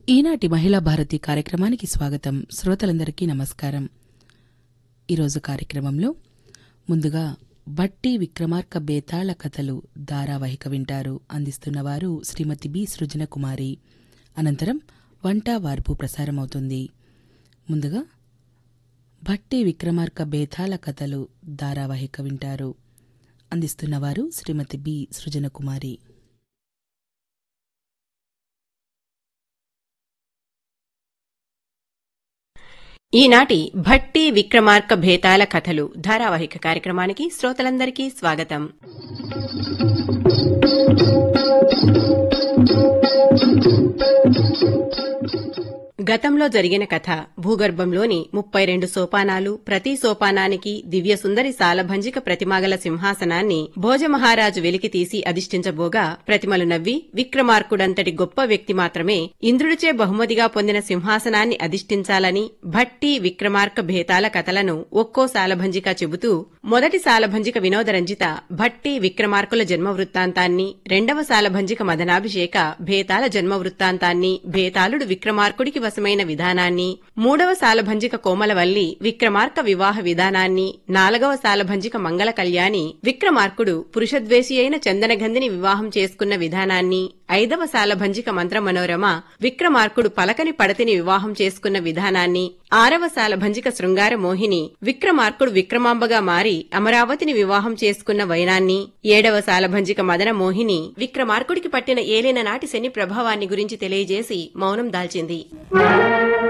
ఈనాటి మహిళా భారతి కార్యక్రమానికి స్వాగతం శ్రోతలందరికీ నమస్కారం ఈరోజు కార్యక్రమంలో ముందుగా బట్టి విక్రమార్క బేతాళ కథలు ధారావాహిక వింటారు అందిస్తున్నవారు శ్రీమతి బి సృజన కుమారి అనంతరం వంట వార్పు ప్రసారమవుతుంది ముందుగా భట్టి విక్రమార్క బేతాళ కథలు ధారావాహిక వింటారు అందిస్తున్నవారు శ్రీమతి బి సృజన కుమారి ఈనాటి భట్టి విక్రమార్క భేతాల కథలు ధారావాహిక కార్యక్రమానికి శ్రోతలందరికీ స్వాగతం గతంలో జరిగిన కథ భూగర్భంలోని ముప్పై రెండు సోపానాలు ప్రతి సోపానానికి దివ్య సుందరి సాలభంజిక ప్రతిమగల సింహాసనాన్ని భోజమహారాజు వెలికి తీసి అధిష్ఠించబోగా ప్రతిమలు నవ్వి విక్రమార్కుడంతటి గొప్ప వ్యక్తి మాత్రమే ఇంద్రుడిచే బహుమతిగా పొందిన సింహాసనాన్ని అధిష్ఠించాలని భట్టి విక్రమార్క భేతాల కథలను ఒక్కో సాలభంజిక చెబుతూ మొదటి సాలభంజిక వినోదరంజిత భట్టి విక్రమార్కుల జన్మ వృత్తాంతాన్ని రెండవ సాలభంజిక మదనాభిషేక భేతాల జన్మ వృత్తాంతాన్ని భేతాళుడు విక్రమార్కుడికి వశమైన విధానాన్ని మూడవ సాలభంజిక కోమలవల్లి విక్రమార్క వివాహ విధానాన్ని నాలుగవ సాలభంజిక మంగళ కళ్యాణి విక్రమార్కుడు పురుషద్వేషి అయిన చందనగంధిని వివాహం చేసుకున్న విధానాన్ని ఐదవ సాలభంజిక మంత్ర మనోరమ విక్రమార్కుడు పలకని పడతిని వివాహం చేసుకున్న విధానాన్ని ఆరవ సాలభంజిక శృంగార మోహిని విక్రమార్కుడు విక్రమాంబగా మారి అమరావతిని వివాహం చేసుకున్న వైనాన్ని ఏడవ సాలభంజిక మదన మోహిని విక్రమార్కుడికి పట్టిన ఏలిన నాటి శని ప్రభావాన్ని గురించి తెలియజేసి మౌనం దాల్చింది